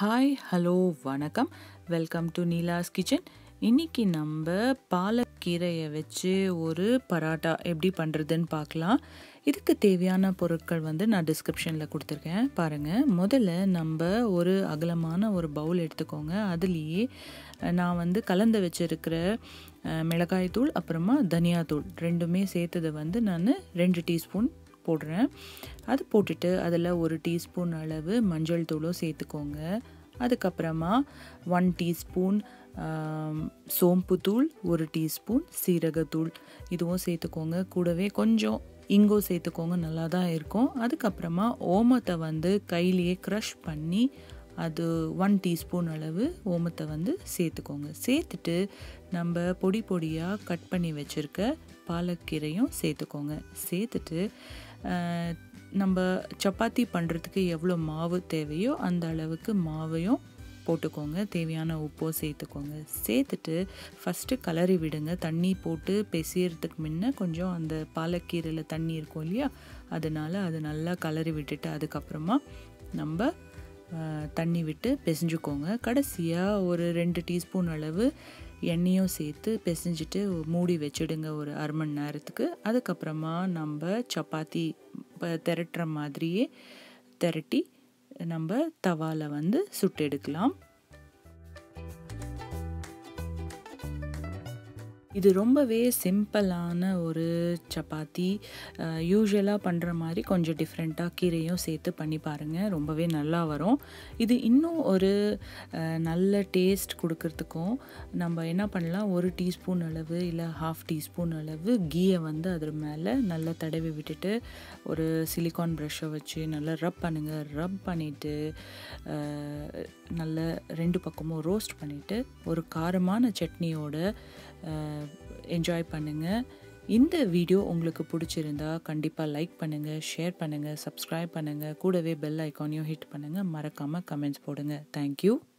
hi hello வணக்கம் welcome to Neela's kitchen இன்னைக்கு நம்ம பாலக்கீரையை வச்சு ஒரு பராட்டா எப்படி பண்ணுறதுன்னு பார்க்கலாம் இதுக்கு தேவையான பொருட்கள் வந்து நான் டிஸ்கிரிப்ஷனில் கொடுத்துருக்கேன் பாருங்கள் முதல்ல நம்ம ஒரு அகலமான ஒரு பவுல் எடுத்துக்கோங்க அதுலேயே நான் வந்து கலந்து வச்சுருக்கிற மிளகாய் தூள் அப்புறமா தனியாத்தூள் ரெண்டுமே சேர்த்தது வந்து நான் ரெண்டு டீஸ்பூன் போடுறேன் அது போட்டுட்டு அதில் ஒரு டீஸ்பூன் அளவு மஞ்சள் தூளும் சேர்த்துக்கோங்க அதுக்கப்புறமா ஒன் டீஸ்பூன் சோம்புத்தூள் ஒரு டீஸ்பூன் சீரகத்தூள் இதுவும் சேர்த்துக்கோங்க கூடவே கொஞ்சம் இங்கோ சேர்த்துக்கோங்க நல்லா தான் இருக்கும் அதுக்கப்புறமா ஓமத்தை வந்து கையிலேயே க்ரஷ் பண்ணி அது ஒன் டீஸ்பூன் அளவு ஓமத்தை வந்து சேர்த்துக்கோங்க சேர்த்துட்டு நம்ம பொடி பொடியாக கட் பண்ணி வச்சுருக்க பாலக்கீரையும் சேர்த்துக்கோங்க சேர்த்துட்டு நம்ம சப்பாத்தி பண்ணுறதுக்கு எவ்வளோ மாவு தேவையோ அந்த அளவுக்கு மாவையும் போட்டுக்கோங்க தேவையான உப்போ சேர்த்துக்கோங்க சேர்த்துட்டு ஃபஸ்ட்டு கலரி விடுங்க தண்ணி போட்டு பெசியறதுக்கு முன்ன கொஞ்சம் அந்த பாலக்கீரையில் தண்ணி இருக்கும் இல்லையா அதனால் அது நல்லா கலரி விட்டுட்டு அதுக்கப்புறமா நம்ம தண்ணி விட்டு பிசைஞ்சுக்கோங்க கடைசியாக ஒரு ரெண்டு டீஸ்பூன் அளவு எண்ணெயும் சேர்த்து பிசைஞ்சிட்டு மூடி வச்சுடுங்க ஒரு அரை மணி நேரத்துக்கு அதுக்கப்புறமா நம்ம சப்பாத்தி திரட்டுற மாதிரியே திரட்டி நம்ம தவாவில் வந்து சுட்டு எடுக்கலாம் இது ரொம்பவே சிம்பிளான ஒரு சப்பாத்தி யூஸ்வலாக பண்ணுற மாதிரி கொஞ்சம் டிஃப்ரெண்ட்டாக கீரையும் சேர்த்து பண்ணி பாருங்கள் ரொம்பவே நல்லா வரும் இது இன்னும் ஒரு நல்ல டேஸ்ட் கொடுக்கறதுக்கும் நம்ம என்ன பண்ணலாம் ஒரு டீஸ்பூன் அளவு இல்லை ஹாஃப் டீஸ்பூன் அளவு கீயை வந்து அது மேலே நல்லா தடவி விட்டுட்டு ஒரு சிலிக்கான் ப்ரஷ்ஷை வச்சு நல்லா ரப் பண்ணுங்கள் ரப் பண்ணிவிட்டு நல்ல ரெண்டு பக்கமும் ரோஸ்ட் பண்ணிவிட்டு ஒரு காரமான சட்னியோட என்ஜாய் பண்ணுங்கள் இந்த வீடியோ உங்களுக்கு பிடிச்சிருந்தா கண்டிப்பாக லைக் பண்ணுங்கள் ஷேர் பண்ணுங்கள் சப்ஸ்கிரைப் பண்ணுங்கள் கூடவே பெல் ஐக்கானையும் ஹிட் பண்ணுங்கள் மறக்காமல் கமெண்ட்ஸ் போடுங்க தேங்க்யூ